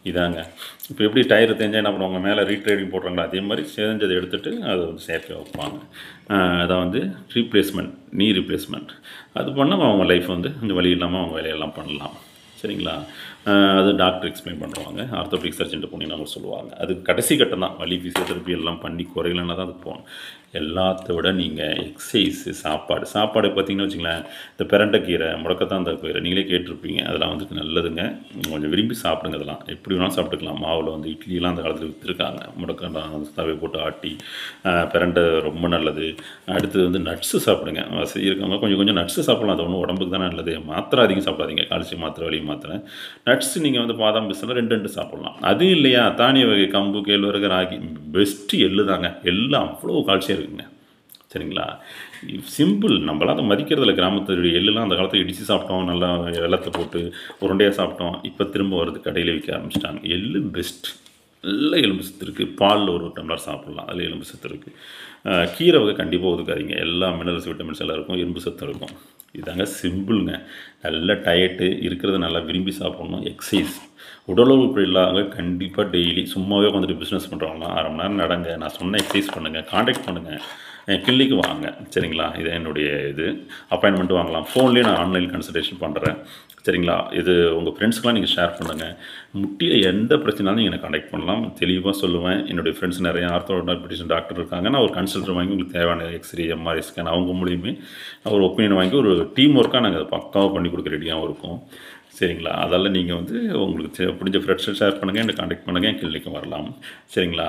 இதாங்க இப்போ எப்படி டயர் தெரிஞ்சால் என்ன பண்ணுவாங்க மேலே ரீட்ரேடிங் போடுறாங்களா அதே மாதிரி செஞ்சதை எடுத்துகிட்டு அதை வந்து செயற்கை வைப்பாங்க ஆஹ் அதான் வந்து ரீப்ளேஸ்மெண்ட் நீ ரீப்ளேஸ்மெண்ட் அது பண்ணால் அவங்க லைஃப் வந்து கொஞ்சம் வழி இல்லாமல் அவங்க வேலையெல்லாம் பண்ணலாம் சரிங்களா ஆஹ் அது டாக்டர் எக்ஸ்பிளைன் பண்ணுவாங்க ஆர்த்தோபிக் சர்ஜன்ட்டு போனீங்கன்னா அவங்க சொல்லுவாங்க அது கடைசி கட்டம் தான் வலி ஃபிசியோதெரப்பி எல்லாம் பண்ணி குறையலன்னா தான் அது போகணும் எல்லாத்த விட நீங்கள் எக்ஸசைஸு சாப்பாடு சாப்பாடு பார்த்தீங்கன்னு வச்சுங்களேன் இந்த பிரண்டைக்கீரை முடக்கத்தான் கீரை நீங்களே கேட்டிருப்பீங்க அதெல்லாம் வந்துட்டு நல்லதுங்க கொஞ்சம் விரும்பி சாப்பிடுங்க அதெல்லாம் எப்படி வேணாலும் சாப்பிட்டுக்கலாம் மாவில் வந்து இட்லிலாம் அந்த காலத்தில் விற்றுருக்காங்க முடக்கத்தான் தவை போட்டு ஆட்டி ஆஹ் பிரண்டை ரொம்ப நல்லது அடுத்தது வந்து நட்ஸு சாப்பிடுங்க வசதி இருக்கவங்க கொஞ்சம் கொஞ்சம் நட்ஸு சாப்பிடலாம் அது ஒன்றும் உடம்புக்கு தானே நல்லது மாத்திரை அதிகம் சாப்பிடாதீங்க கால்சியம் மாத்திரை வலி மாத்திரை நட்ஸ் நீங்கள் வந்து பாதாம் பிஸ்னில் ரெண்டு ரெண்டு சாப்பிட்லாம் அது இல்லையா தானிய வகை கம்பு கேழ்வரகு ராகி பெஸ்ட்டு எள்ளு தாங்க எல்லாம் அவ்வளோ கால்சியம் இருக்குங்க சரிங்களா சிம்பிள் நம்மளாம் அதை மதிக்கிறதில்ல கிராமத்து எள்ளுலாம் அந்த காலத்தில் இடித்து சாப்பிட்டோம் நல்லா வெள்ளத்தை போட்டு உருண்டையாக சாப்பிட்டோம் இப்போ திரும்ப வருது கடையில் விற்க ஆரம்பிச்சிட்டாங்க எள்ளு பெஸ்ட் நல்ல எலும்பு சத்து இருக்குது பாலில் ஒரு டம்ளர் சாப்பிட்லாம் அதில் எலும்பு சத்து இருக்குது கீரை வகை கண்டிப்பாக ஒதுக்காதீங்க எல்லா மினரல்ஸ் விட்டமின்ஸ் எல்லாம் இருக்கும் எலும்பு சத்து இருக்கும் இதாங்க சிம்பிளுங்க நல்ல டயட்டு இருக்கிறத நல்லா விரும்பி சாப்பிட்ணும் எக்ஸசைஸ் உடல் உறுப்பு இல்லாத கண்டிப்பாக டெய்லி சும்மாவே வந்துட்டு பிஸ்னஸ் பண்ணுறவங்களாம் அரை மணி நேரம் நடங்க நான் சொன்ன எக்ஸசைஸ் பண்ணுங்கள் காண்டாக்ட் பண்ணுங்கள் என் கிளினிக்கு வாங்க சரிங்களா இது என்னுடைய இது அப்பாயின்மெண்ட் வாங்கலாம் ஃபோன்லேயே நான் ஆன்லைன் கன்சல்டேஷன் பண்ணுறேன் சரிங்களா இது உங்கள் ஃப்ரெண்ட்ஸ்க்கெலாம் நீங்கள் ஷேர் பண்ணுங்கள் முட்டியில் எந்த பிரச்சனாலும் நீங்கள் எனக்கு காண்டாக்ட் பண்ணலாம் தெளிவாக சொல்லுவேன் என்னுடைய ஃப்ரெண்ட்ஸ் நிறைய ஆர்த்தோடாக்டிஷன் டாக்டர் இருக்காங்க நான் ஒரு கன்சல்டர் வாங்கி உங்களுக்கு தேவையான எக்ஸ்ரே எம்ஆர்ஐ ஸ்கேன் அவங்க மூலியமே ஒரு ஒப்பீனியன் வாங்கி ஒரு டீம் ஒர்க்காக நாங்கள் அதை பக்காவாக பண்ணி கொடுக்க ரெடியாகவும் இருக்கும் சரிங்களா அதால் நீங்கள் வந்து உங்களுக்கு தெ- பிடிச்ச ஃப்ரெண்ட்ஸை ஷேர் பண்ணுங்கள் என்னை காண்டாக்ட் பண்ணுங்கள் என் கிளினிக்கு வரலாம் சரிங்களா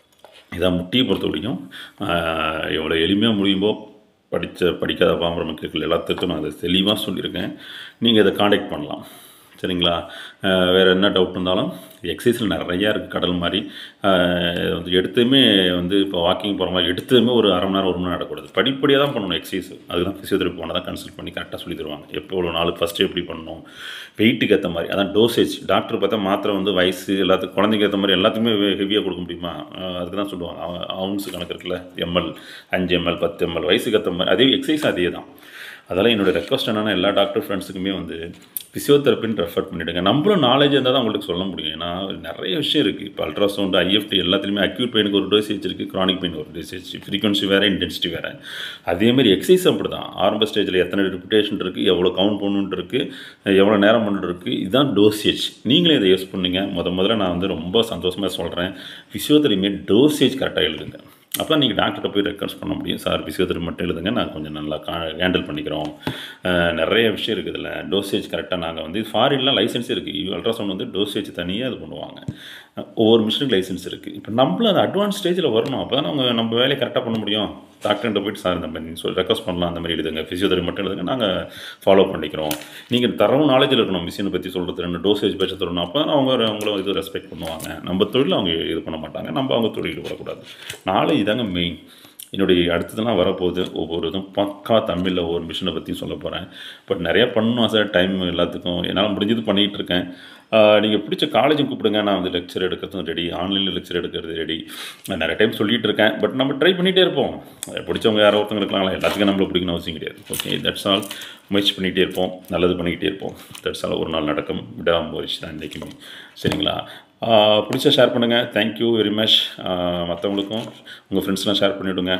இதான் முட்டியை பொறுத்த வரைக்கும் ஆஹ், எவ்வளோ எளிமையாக முடியுமோ படித்த படிக்காத பாம்பர மக்கள் எல்லாத்துக்கும் நான் அதை தெளிவாக சொல்லியிருக்கேன் நீங்கள் இதை காண்டாக்ட் பண்ணலாம் சரிங்களா ஆஹ், வேறு என்ன டவுட் இருந்தாலும் எக்ஸசைஸில் நிறையா இருக்குது கடல் மாதிரி ஆஹ், வந்து எடுத்துமே வந்து இப்போ வாக்கிங் போகிற மாதிரி எடுத்ததுமே ஒரு அரை மணி நேரம் ஒரு மணி நேரம் நடக்கூடாது படிப்படியாக தான் பண்ணணும் எக்ஸசைஸ் அதுதான் ஃபிசியோதெரப்பி போனால் தான் கன்சல்ட் பண்ணி கரெக்டாக சொல்லி தருவாங்க எப்போ ஒரு நாள் ஃபஸ்ட்டு எப்படி பண்ணணும் வெயிட்டுக்கு ஏற்ற மாதிரி அதான் டோசேஜ் டாக்டர் பார்த்தா மாத்திரை வந்து வயசு எல்லாத்துக்கும் குழந்தைக்கு ஏற்ற மாதிரி எல்லாத்துக்குமே ஹெவியாக கொடுக்க முடியுமா ஆஹ் அதுக்கு தான் சொல்லுவாங்க அவுன்ஸ் கணக்கு இருக்குல்ல எம்எல் அஞ்சு எம்எல் பத்து எம்எல் வயசுக்கு ஏற்ற மாதிரி அதே எக்ஸசைஸ் அதே தான் அதெல்லாம் என்னோட ரெக்வஸ்ட் என்னன்னா எல்லா டாக்டர் ஃப்ரெண்ட்ஸுக்குமே வந்து ஃபிசியோதெரப்பின்னு ரெஃபர் பண்ணிவிடுங்க நம்மளும் நாலேஜ் இருந்தால் தான் உங்களுக்கு சொல்ல முடியும் ஏன்னா நிறைய விஷயம் இருக்குது இப்போ அல்ட்ராசவுண்ட் ஐஎஃப்டி எல்லாத்துலேயுமே அக்யூட் பெயினுக்கு ஒரு டோசேஜ் இருக்குது க்ரானிக் பெயினுக்கு ஒரு டோசேஜ் ஃப்ரீக்வன்சி வேறு இன்டென்சிட்டி வேறு அதேமாதிரி எக்ஸசைஸ் அப்படி தான் ஆரம்ப ஸ்டேஜில் எத்தனை ரிப்பிட்டேஷன் இருக்குது எவ்வளோ கவுண்ட் பண்ணணுன்ட்டு இருக்குது எவ்வளோ நேரம் பண்ணிட்டு இருக்குது இதுதான் டோசேஜ் நீங்களே இதை யூஸ் பண்ணுங்க முத முதல்ல நான் வந்து ரொம்ப சந்தோஷமாக சொல்கிறேன் ஃபிசியோதெரபிமே டோசேஜ் கரெக்டாக எழுதுங்க அப்போ நீங்கள் டாக்டர்கிட்ட போய் ரெக்வஸ்ட் பண்ண முடியும் சார் பிசியோதெரபி மட்டும் எழுதுங்க நான் கொஞ்சம் நல்லா கா ஹேண்டில் பண்ணிக்கிறோம் அஹ் நிறைய விஷயம் இருக்குது இதில் டோசேஜ் கரெக்டாக நாங்கள் வந்து ஃபாரின்லாம் லைசன்ஸ் இருக்குது அல்ட்ராசவுண்ட் வந்து டோசேஜ் தனியாக இது பண்ணுவாங்க அஹ் ஒவ்வொரு மிஷினுக்கு லைசன்ஸ் இருக்குது இப்போ நம்மளும் அந்த அட்வான்ஸ் ஸ்டேஜில் வரணும் அப்போ தான் அவங்க நம்ம வேலையை கரெக்டாக பண்ண முடியும் டாக்டர்கிட்ட போயிட்டு சார் இந்த மாதிரி சொல்லி ரெக்வஸ்ட் பண்ணலாம் அந்த மாதிரி எழுதுங்க ஃபிசியோதெரபி மட்டும் எழுதுங்க நாங்கள் ஃபாலோ பண்ணிக்கிறோம் நீங்கள் தரவு நாலேஜில் இருக்கணும் மிஷினை பற்றி சொல்கிறது ரெண்டு டோசேஜ் பேச தரணும் அப்போ தான் அவங்க அவங்கள இது ரெஸ்பெக்ட் பண்ணுவாங்க நம்ம தொழில் அவங்க இது பண்ண மாட்டாங்க நம்ம அவங்க தொழில் வரக்கூடாது நாளை இதாங்க மெயின் என்னுடைய அடுத்ததெல்லாம் வரப்போகுது ஒவ்வொரு இதுவும் பக்கா தமிழில் ஒவ்வொரு மிஷினை பற்றியும் சொல்ல போகிறேன் பட் நிறையா பண்ணணும் சார் டைம் எல்லாத்துக்கும் என்னால் முடிஞ்சது பண்ணிகிட்டு இருக்கேன் நீங்கள் பிடிச்ச காலேஜும் கூப்பிடுங்க நான் வந்து லெக்சர் எடுக்கிறதும் ரெடி ஆன்லைனில் லெக்சர் எடுக்கிறது ரெடி நான் நிறைய டைம் சொல்லிட்டு இருக்கேன் பட் நம்ம ட்ரை பண்ணிகிட்டே இருப்போம் பிடிச்சவங்க யாரோ ஒருத்தவங்க இருக்கலாங்களா எல்லாத்துக்கும் நம்மள பிடிக்கணும் அவசியம் கிடையாது ஓகே தட்ஸ் ஆல் முயற்சி பண்ணிகிட்டே இருப்போம் நல்லது பண்ணிக்கிட்டே இருப்போம் தட்ஸ் ஆல் ஒரு நாள் நடக்கும் விடாமுயற்சி தான் இன்றைக்குமே சரிங்களா ஆஹ் பிடிச்ச ஷேர் பண்ணுங்கள் தேங்க்யூ வெரி மச் மற்றவங்களுக்கும் உங்கள் ஃப்ரெண்ட்ஸ்லாம் ஷேர் பண்ணிவிடுங்க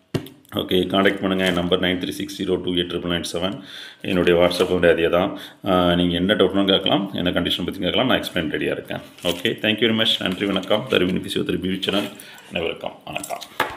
ஓகே காண்டாக்ட் பண்ணுங்கள் என் number nine three six zero two eight triple nine seven என்னுடைய வாட்ஸ்அப் வந்து அதே தான் நீங்கள் என்ன டவுட்னும் கேட்கலாம் என்ன கண்டிஷன் பற்றி கேட்கலாம் நான் எக்ஸ்பிளைன் ரெடியாக இருக்கேன் ஓகே தேங்க்யூ வெரி மச் நன்றி வணக்கம் தருவின் பிசியோதெரபி சேனல் அனைவருக்கும் வணக்கம்